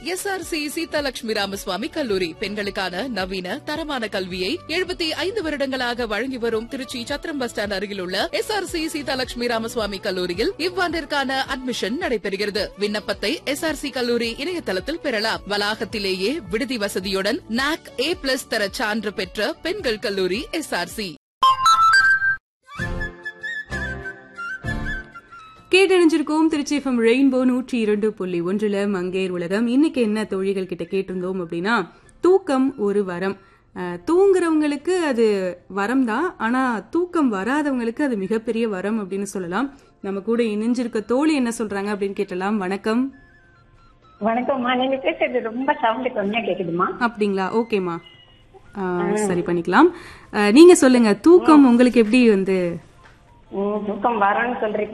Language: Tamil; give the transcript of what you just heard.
எஸ்ஆர்சி சீதாலட்சுமி ராமசுவாமி கல்லூரி பெண்களுக்கான நவீன தரமான கல்வியை எழுபத்தி ஐந்து வருடங்களாக வழங்கி வரும் திருச்சி சத்திரம் பஸ் ஸ்டாண்ட் அருகில் உள்ள எஸ்ஆர்சி சீதாலட்சுமி ராமசுவாமி கல்லூரியில் இவ்வாண்டிற்கான அட்மிஷன் நடைபெறுகிறது விண்ணப்பத்தை எஸ்ஆர்சி கல்லூரி இணையதளத்தில் பெறலாம் வளாகத்திலேயே விடுதி வசதியுடன் நாக் ஏ பிளஸ் தர சான்று பெற்ற பெண்கள் கல்லூரி எஸ்ஆர்சி கேட்டறிஞ்சிருக்கோம் திருச்சி எஃப்எம் ரெயின்போ நூற்றி இரண்டு புள்ளி ஒன்றுல மங்கேர் உலகம் இன்னைக்கு என்ன தோழிகள் கிட்ட கேட்டிருந்தோம் அப்படின்னா தூக்கம் ஒரு வரம் அஹ், தூங்குறவங்களுக்கு அது வரம் தான் ஆனா தூக்கம் வராதவங்களுக்கு அது மிகப்பெரிய வரம் அப்படின்னு சொல்லலாம் நம்ம கூட இணைஞ்சிருக்க தோழி என்ன சொல்றாங்க அப்படின்னு கேட்டலாம் வணக்கம் வணக்கம்மா நீங்க பேசுறது ரொம்ப சவுண்ட் கம்மியா கேக்குதுமா அப்படிங்களா ஓகேம்மா அஹ், சரி பண்ணிக்கலாம் அஹ், நீங்க சொல்லுங்க தூக்கம் உங்களுக்கு எப்படி வந்து ம், தூக்கம் வரணும்னு சொல்றீங்க